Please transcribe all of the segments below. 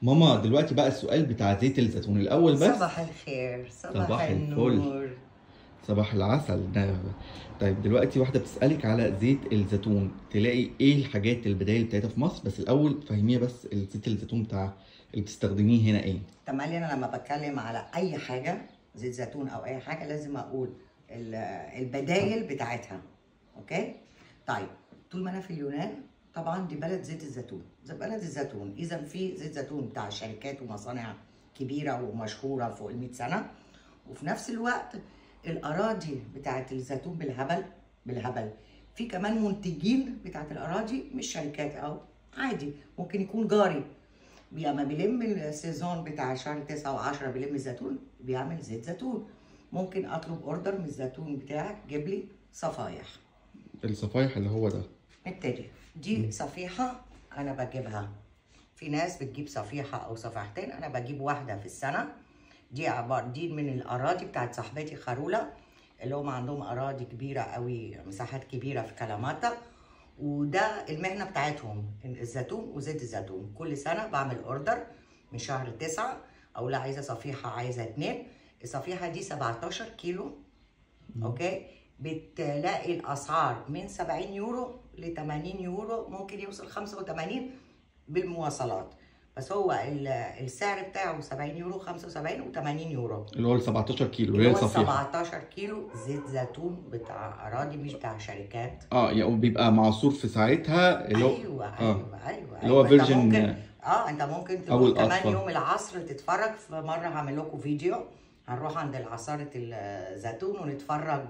ماما دلوقتي بقى السؤال بتاع زيت الزيتون الاول بس صباح الخير صباح, صباح الفل. النور صباح العسل ده طيب دلوقتي واحده بتسالك على زيت الزيتون تلاقي ايه الحاجات البدائل بتاعتها في مصر بس الاول فهميها بس زيت الزيتون بتاع اللي بتستخدميه هنا ايه تملي انا لما بتكلم على اي حاجه زيت زيتون او اي حاجه لازم اقول ال- البدايل بتاعتها اوكي طيب طول ما انا في اليونان طبعا دي بلد زيت الزيتون زي بلد الزيتون اذا في زيت زيتون بتاع شركات ومصانع كبيره ومشهوره فوق ال 100 سنه وفي نفس الوقت الاراضي بتاعت الزيتون بالهبل بالهبل في كمان منتجين بتاعت الاراضي مش شركات او عادي ممكن يكون جاري لما بيلم السيزون بتاع شهر 9 و10 بيلم الزيتون بيعمل زيت زيتون ممكن اطلب اوردر من الزيتون بتاعك جيب لي صفايح الصفايح اللي هو ده نبتدي دي صفيحه انا بجيبها في ناس بتجيب صفيحه او صفيحتين انا بجيب واحده في السنه دي عباره دي من الاراضي بتاعت صاحبتي خروله اللي هم عندهم اراضي كبيره قوي مساحات كبيره في كلاماتا وده المهنه بتاعتهم الزيتون وزيت الزيتون كل سنه بعمل اوردر من شهر تسعة او لا عايزه صفيحه عايزه اتنين الصفيحه دي 17 كيلو اوكي بتلاقي الاسعار من 70 يورو ل 80 يورو ممكن يوصل 85 بالمواصلات بس هو ال- السعر بتاعه 70 يورو 75 و80 يورو اللي هو ال 17 كيلو اللي اللي هي هو الصفيحه 17 كيلو زيت زيتون بتاع اراضي مش بتاع شركات اه يعني بيبقى معصور في ساعتها اللي هو ايوه آه. ايوه ايوه اللي هو أيوة. أنت فيرجن- ممكن اه انت ممكن أو تروح كمان الأصفر. يوم العصر تتفرج في مره هعمل لكم فيديو هنروح عند العصارة الزيتون ونتفرج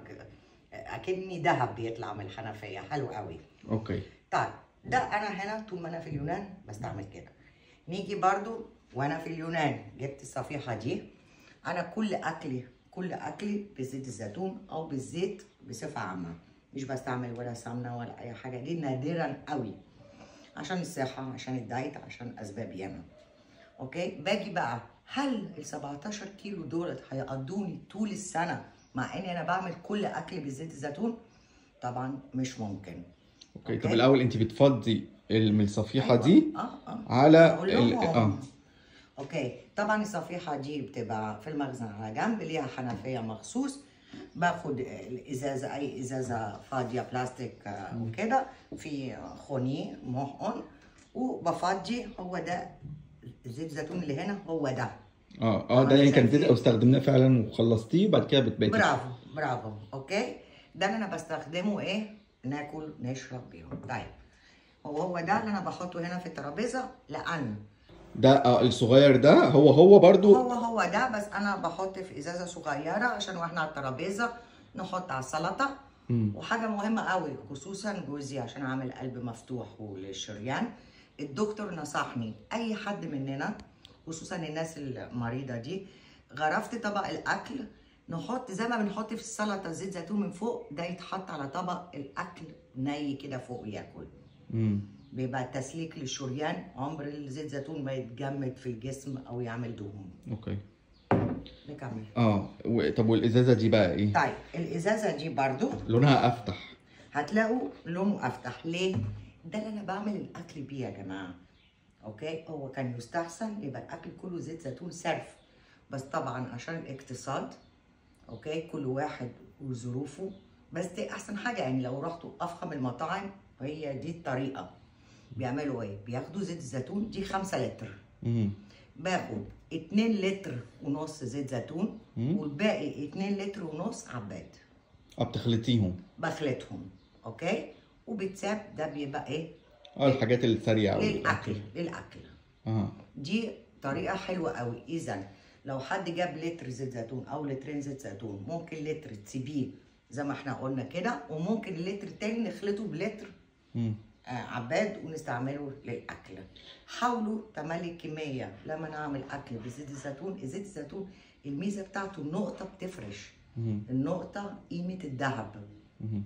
اكني دهب بيطلع من الحنفيه حلو قوي اوكي طيب ده انا هنا طول ما انا في اليونان بستعمل كده نيجي برضو وانا في اليونان جبت الصفيحه دي انا كل اكلي كل اكلي بزيت الزيتون او بالزيت بصفه عامه مش بستعمل ولا سمنه ولا اي حاجه دي نادرا قوي عشان الصحه عشان الدايت عشان اسباب ياما اوكي باجي بقى هل ال 17 كيلو دولت هيقضوني طول السنه مع اني انا بعمل كل اكلي بزيت الزيتون طبعا مش ممكن اوكي طب أوكي. الاول انت بتفضي ال- من الصفيحه أيوة. دي اه اه على أقول ال... لهم. اه اوكي طبعا الصفيحه دي بتبقى في المخزن على جنب ليها حنفيه مخصوص باخد الازازه اي ازازه فاضيه بلاستيك آه، وكده في خوني محقن وبفضي هو ده زيت الزيتون اللي هنا هو ده اه اه ده يعني كان زيت او استخدمناه فعلا وخلصتيه وبعد كده بتبقى برافو برافو اوكي ده اللي انا بستخدمه ايه ناكل نشرب بيهم طيب هو هو ده اللي انا بحطه هنا في الترابيزه لان ده اه الصغير ده هو هو برضو هو هو ده بس انا بحط في ازازه صغيره عشان واحنا على الترابيزه نحط على السلطه مم. وحاجه مهمه قوي خصوصا جوزي عشان عامل قلب مفتوح وللشريان الدكتور نصحني اي حد مننا خصوصا الناس المريضه دي غرفت طبق الاكل نحط زي ما بنحط في السلطه زيت زيتون من فوق ده يتحط على طبق الاكل ني كده فوق ياكل مم. بيبقى تسليك للشريان عمر الزيت زيتون ما يتجمد في الجسم او يعمل دهون اوكي نكمل اه و... طب والازازه دي بقى ايه طيب الازازه دي برضو لونها افتح هتلاقوا لونه افتح ليه ده اللي انا بعمل الاكل بيه يا جماعه اوكي هو كان يستحسن يبقى الاكل كله زيت زيتون صرف بس طبعا عشان الاقتصاد اوكي كل واحد وظروفه بس دي احسن حاجه يعني لو رحتوا افخم المطاعم هي دي الطريقه بيعملوا ايه بياخدوا زيت الزيتون دي 5 لتر مم. باخد 2 لتر ونص زيت زيتون مم. والباقي 2 لتر ونص عباد اه بتخلطيهم بخلطهم اوكي وبتساب ده بيبقى ايه اه الحاجات السريعه للاكل للاكل اه دي طريقه حلوه قوي اذا لو حد جاب لتر زيت زيتون او لترين زيت زيتون ممكن لتر تسيبيه زي ما احنا قلنا كده وممكن اللتر التاني نخلطه بلتر مم. آه، عباد ونستعمله للاكل حاولوا تملي الكميه لما نعمل اكل بزيت الزيتون زيت الزيتون الميزه بتاعته النقطه بتفرش مم. النقطه قيمه الذهب مم.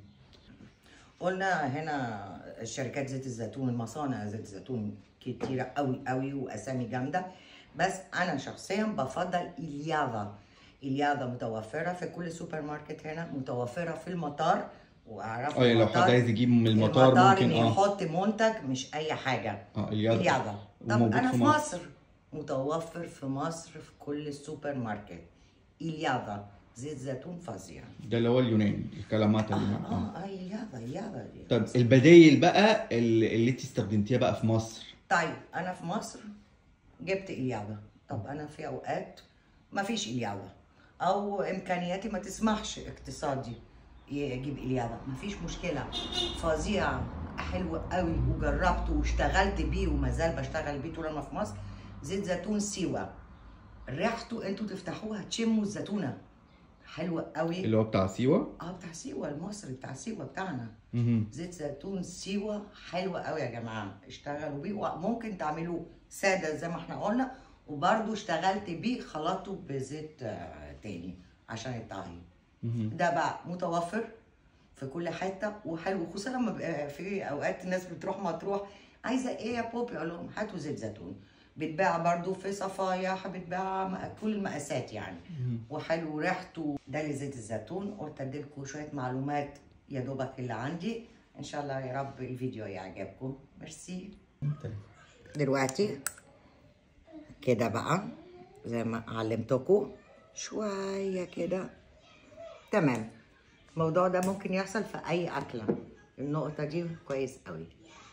قلنا هنا شركات زيت الزيتون المصانع زيت الزيتون كتيرة قوي قوي وأسامي جامدة بس أنا شخصيا بفضل إليافا إليافا متوفرة في كل سوبر ماركت هنا متوفرة في المطار وأعرف اه يعني لو حد عايز يجيب من المطار ممكن إن اه يحط منتج مش أي حاجة اه اليادا إليافا طب وموجود أنا في في مصر. مصر متوفر في مصر في كل السوبر ماركت إليافا زيت زيتون فظيع ده اللي هو اليوناني الكلامات اه اللي معاه اه اه إليافا إليافا دي طب البدايل بقى اللي, اللي انت استخدمتيها بقى في مصر طيب انا في مصر جبت اليافا طب انا في اوقات ما فيش اليافا او امكانياتي ما تسمحش اقتصادي يجيب اليافا ما فيش مشكله فظيع حلو قوي وجربته واشتغلت بيه وما زال بشتغل بيه طول ما في مصر زيت زيتون سيوه ريحته انتوا تفتحوها تشموا الزيتونه حلوه قوي اللي هو بتاع سيوه اه بتاع سيوه المصري بتاع سيوه بتاعنا مهم. زيت زيتون سيوة حلوة قوي يا جماعة اشتغلوا بيه وممكن تعملوه سادة زي ما احنا قلنا وبرضو اشتغلت بيه خلطته بزيت آه، تاني عشان الطهي مهم. ده بقى متوفر في كل حتة وحلو خصوصا لما بيبقى في اوقات الناس بتروح مطروح عايزة ايه يا بوبي اقول لهم هاتوا زيت زيتون بتباع برضو في صفايح بتباع م- كل المقاسات يعني وحلو ريحته ده لزيت الزيتون قلت اديلكم شويه معلومات يا دوبك اللي عندي ان شاء الله يا رب الفيديو يعجبكم ميرسي دلوقتي كده بقى زي ما علمتكم شويه كده تمام الموضوع ده ممكن يحصل في اي اكله النقطه دي كويس قوي